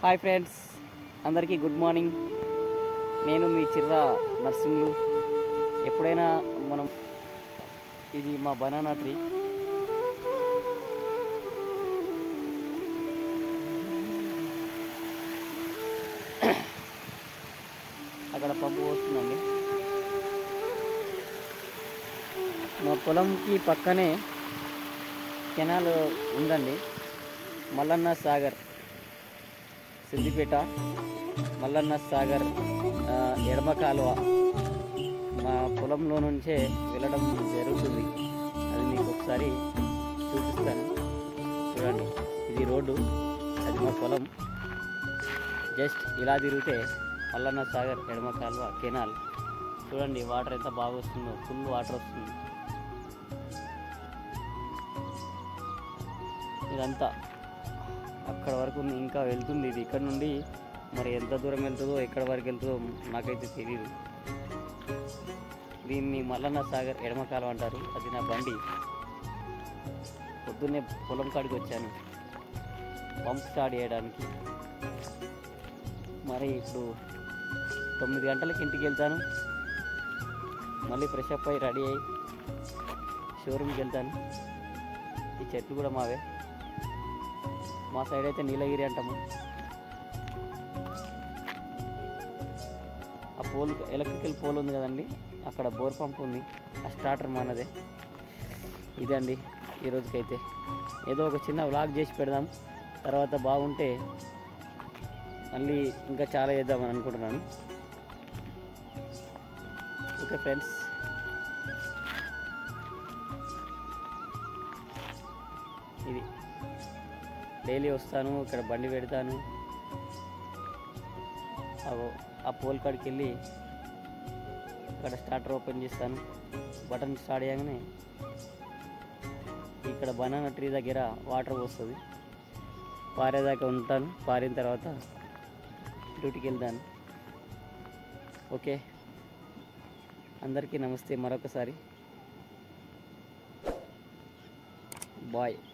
hi friends అందరికీ good morning నేను మీ చిర్ర నర్సింగ్లు ఎప్పుడైనా మనం ఇది మా బనానా ట్రీ అక్కడ పంపు వస్తుందండి మా పొలంకి పక్కనే కెనాల్ ఉందండి మల్లన్న సాగర్ సిద్దిపేట మల్లన్న సాగర్ ఆ, ఎడమ కాలువ మా పొలంలో నుంచే వెళ్ళడం జరుగుతుంది అది మీకు ఒకసారి చూపిస్తాను చూడండి ఇది రోడ్డు అది మా పొలం జస్ట్ ఇలా తిరిగితే మల్లన్న సాగర్ ఎడమ కాలువ కెనాల్ చూడండి వాటర్ ఎంత బాగా వస్తుందో ఫుల్ వాటర్ వస్తుంది ఇదంతా అక్కడ వరకు ఉంది, ఇంకా వెళ్తుంది ఇది ఇక్కడ నుండి మరి ఎంత దూరం వెళ్తుందో ఎక్కడ వరకు వెళ్తుందో నాకైతే తెలియదు దీన్ని మల్లన్న సాగర్ ఎడమ కాలం అంటారు అది నా బండి పొద్దున్నే పొలం కాడికి వచ్చాను పంప్ స్టార్ట్ చేయడానికి మరి ఇప్పుడు తొమ్మిది గంటలకి ఇంటికి వెళ్తాను మళ్ళీ ఫ్రెష్ అప్ అయ్యి రెడీ అయ్యి షోరూమ్కి వెళ్తాను ఈ చెట్లు కూడా మావే మా సైడ్ అయితే నీలగిరి అంటాము ఆ పోల్ ఎలక్ట్రికల్ పోల్ ఉంది కదండి అక్కడ బోర్ పంప్ ఉంది ఆ స్టార్టర్ మనదే ఇదండి ఈ రోజుకైతే ఏదో ఒక చిన్న వ్లాగ్ చేసి పెడదాం తర్వాత బాగుంటే మళ్ళీ ఇంకా చాలా చేద్దామని అనుకుంటున్నాను ఓకే ఫ్రెండ్స్ ఇది డైలీ వస్తాను ఇక్కడ బండి పెడతాను అగో ఆ పోల్ కాడికి వెళ్ళి ఇక్కడ స్టార్టర్ ఓపెన్ చేస్తాను బటన్ స్టార్ట్ చేయగానే ఇక్కడ బనానా ట్రీ దగ్గర వాటర్ పోస్తుంది పారేదాకా ఉంటాను పారిన తర్వాత డ్యూటీకి వెళ్తాను ఓకే అందరికీ నమస్తే మరొకసారి బాయ్